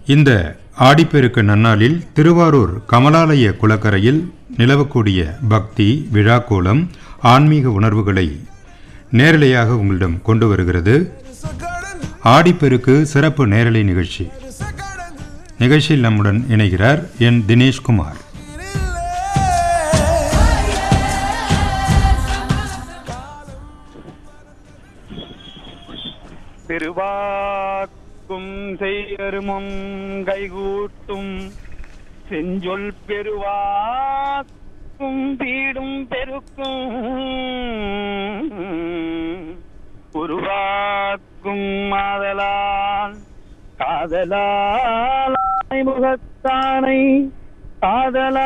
இந்த ஆடிப்பெருக்கு நன்னாளில் திருவாரூர் கமலாலய குளக்கரையில் நிலவக்கூடிய பக்தி விழாக்கோலம் ஆன்மீக உணர்வுகளை நேரலையாக உங்களிடம் கொண்டு வருகிறது ஆடிப்பெருக்கு சிறப்பு நேரலை நிகழ்ச்சி நிகழ்ச்சியில் நம்முடன் இணைகிறார் என் தினேஷ்குமார் பெருவாக்கும் செய்யருமம் கைகூட்டும் செஞ்சொல் பெருவாக்கும் பீடும் பெருக்கும் உருவாக்கும் மாதலால் காதலால் முகத்தானை காதலா